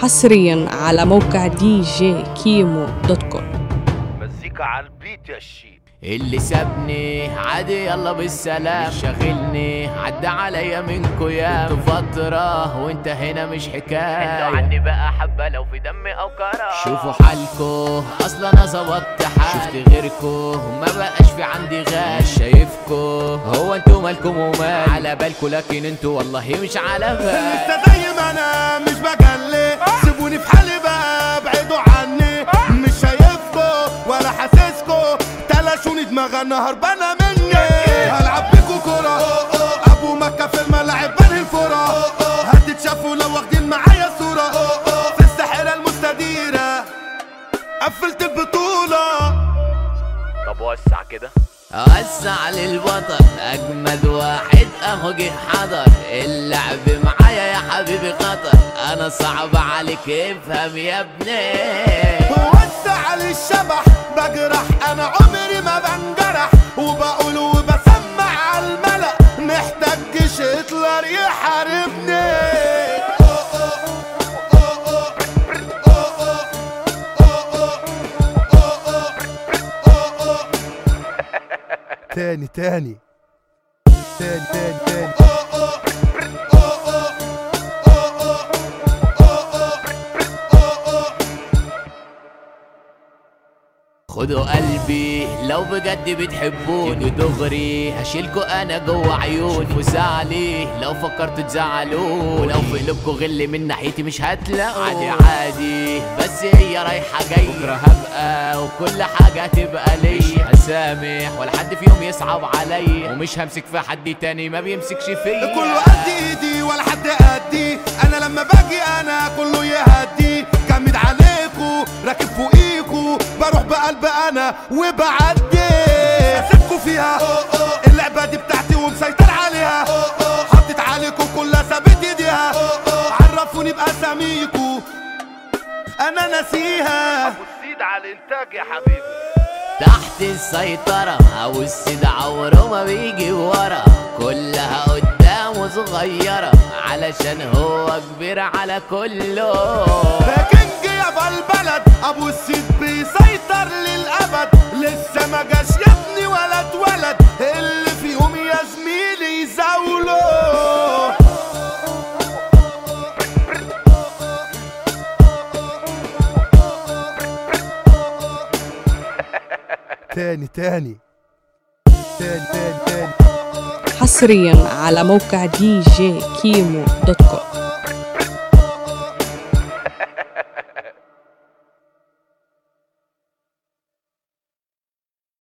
حصريا على موقع دي جي كيمو دوت كوم مزيكا على البيت يا الشيب اللي سابني عادي يلا بالسلام مش شاغلني عدى عليا منكو يا فترة وانت هنا مش حكاية حلوا عني بقى حبة لو في دمي أو كرا شوفوا حالكو اصلا انا ظبطت حالي شفت غيركو ما بقاش في عندي غاش مش شايفكو هو انتو مالكم ومال على بالكو لكن انتو والله مش على بال لسه زي ما انا مش بجلي سيبوني في حالي بقى ابعدوا عني مش شايفكو ولا حاسسكو تلاشوني دماغ انا هربانه مني هلعب بيكو كوره ابو مكه في الملاعب بني الفوره هتتشافوا لو واخدين معايا صوره في الساحره المستديره قفلت البطوله طب وسع كده وسع للبطل اجمد واحد اهو جه حضر اللعب معايا يا حبيبي خطر انا صعب عليك افهم يا ابني وسع للشبح بجرح انا عمري ما بنجرح وبقول وبسمع على الملأ محتاج جيش هتلر يحاربني تاني تاني تاني تاني تاني خدوا قلبي لو بجد بتحبوني دغري هشيلكوا انا جوه عيوني شوفوا زعلي لو فكرتوا تزعلوا لو في قلوبكوا غل من ناحيتي مش هتلاقوا عادي عادي بس هي رايحه جايه بكره هبقى وكل حاجه هتبقى ليا هسامح ولا حد فيهم يصعب عليا ومش همسك في حد تاني ما بيمسكش فيا كله قد ايدي ولا حد قدي انا لما باجي انا كله يهدي جامد عليكو راكب فوقيكو بروح بقلب انا وبعدي اسيبكو فيها اللعبه دي بتاعتي ومسيطر عليها حطيت عليكو كلها سابت ايديها عرفوني باساميكو انا ناسيها أبو السيد على الإنتاج يا حبيبي تحت السيطرة أو السيد عمره ما بيجي ورا كلها قدامه صغيرة علشان هو كبير على كله كينج يابا البلد ابو السيد بيسيطر للابد لسه ما جاش يا ابني ولا اتولد اللي فيهم يا زميلي يزاوله تاني تاني تاني تاني تاني حصريا على موقع دي جي كيمو دوت كوم